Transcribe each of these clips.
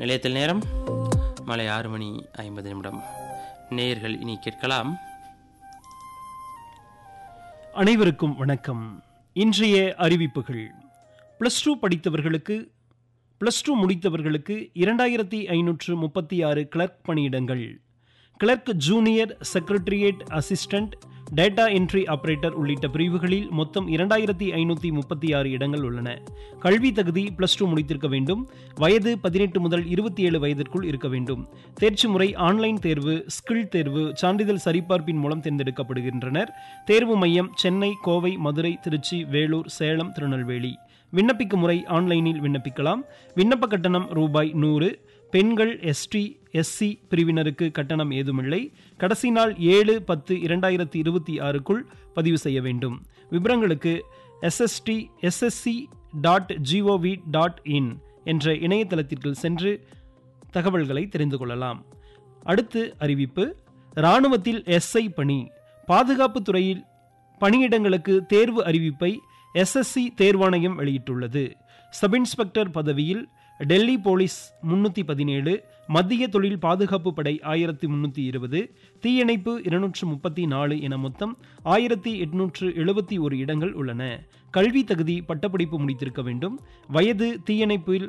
நிலையத்தில் நேரம் மாலை ஆறு மணி ஐம்பது நிமிடம் நேயர்கள் இனி கேட்கலாம் அனைவருக்கும் வணக்கம் இன்றைய அறிவிப்புகள் ப்ளஸ் டூ படித்தவர்களுக்கு ப்ளஸ் டூ முடித்தவர்களுக்கு இரண்டாயிரத்தி ஐநூற்று முப்பத்தி ஆறு கிளர்க் பணியிடங்கள் clerk junior secretariat assistant data entry operator உள்ளிட்ட பிரிவுகளில் மொத்தம் இரண்டாயிரத்தி ஐநூற்றி முப்பத்தி ஆறு இடங்கள் உள்ளன கல்வி தகுதி ப்ளஸ் டூ முடித்திருக்க வேண்டும் வயது பதினெட்டு முதல் இருபத்தி ஏழு வயதிற்குள் இருக்க வேண்டும் தேர்ச்சி முறை ஆன்லைன் தேர்வு ஸ்கில் தேர்வு சான்றிதழ் சரிபார்ப்பின் மூலம் தேர்ந்தெடுக்கப்படுகின்றனர் தேர்வு மையம் சென்னை கோவை மதுரை திருச்சி வேலூர் சேலம் திருநெல்வேலி விண்ணப்பிக்கும் முறை ஆன்லைனில் விண்ணப்பிக்கலாம் விண்ணப்ப கட்டணம் ரூபாய் நூறு பெண்கள் எஸ்டி எஸ்சி பிரிவினருக்கு கட்டணம் ஏதுமில்லை கடைசி நாள் ஏழு பத்து இரண்டாயிரத்தி இருபத்தி ஆறுக்குள் பதிவு செய்ய வேண்டும் விவரங்களுக்கு SST SSC dot GOV dot in என்ற இணையதளத்திற்கு சென்று தகவல்களை தெரிந்து கொள்ளலாம் அடுத்து அறிவிப்பு இராணுவத்தில் எஸ்ஐ பணி பாதுகாப்பு துறையில் பணியிடங்களுக்கு தேர்வு அறிவிப்பை எஸ்எஸ்சி தேர்வாணையம் வெளியிட்டுள்ளது சப் இன்ஸ்பெக்டர் பதவியில் டெல்லி போலீஸ் முன்னூற்றி பதினேழு மத்திய தொழில் பாதுகாப்பு படை ஆயிரத்தி முன்னூற்றி இருபது தீயணைப்பு இருநூற்று முப்பத்தி நாலு என மொத்தம் ஆயிரத்தி எட்நூற்று எழுபத்தி ஒரு இடங்கள் உள்ளன கல்வி தகுதி பட்டப்படிப்பு முடித்திருக்க வேண்டும் வயது தீயணைப்பில்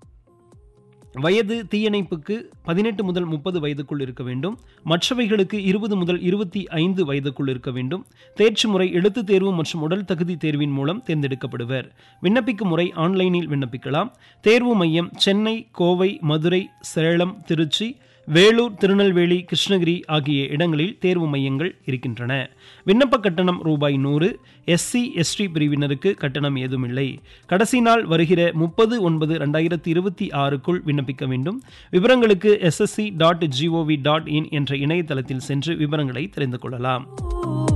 வயது தீயணைப்புக்கு பதினெட்டு முதல் முப்பது வயதுக்குள் இருக்க வேண்டும் மற்றவைகளுக்கு இருபது முதல் இருபத்தி ஐந்து வயதுக்குள் இருக்க வேண்டும் தேர்ச்சி முறை எழுத்துத் தேர்வு மற்றும் உடல் தகுதி தேர்வின் மூலம் தேர்ந்தெடுக்கப்படுவர் விண்ணப்பிக்கும் முறை ஆன்லைனில் விண்ணப்பிக்கலாம் தேர்வு மையம் சென்னை கோவை மதுரை சேலம் திருச்சி வேலூர் திருநெல்வேலி கிருஷ்ணகிரி ஆகிய இடங்களில் தேர்வு மையங்கள் இருக்கின்றன விண்ணப்ப கட்டணம் ரூபாய் நூறு எஸ்சி எஸ்டி பிரிவினருக்கு கட்டணம் ஏதுமில்லை கடைசி நாள் வருகிற முப்பது ஒன்பது ரெண்டாயிரத்தி இருபத்தி ஆறுக்குள் விண்ணப்பிக்க வேண்டும் விவரங்களுக்கு SSC dot GOV dot in என்ற இணையதளத்தில் சென்று விவரங்களை தெரிந்து கொள்ளலாம்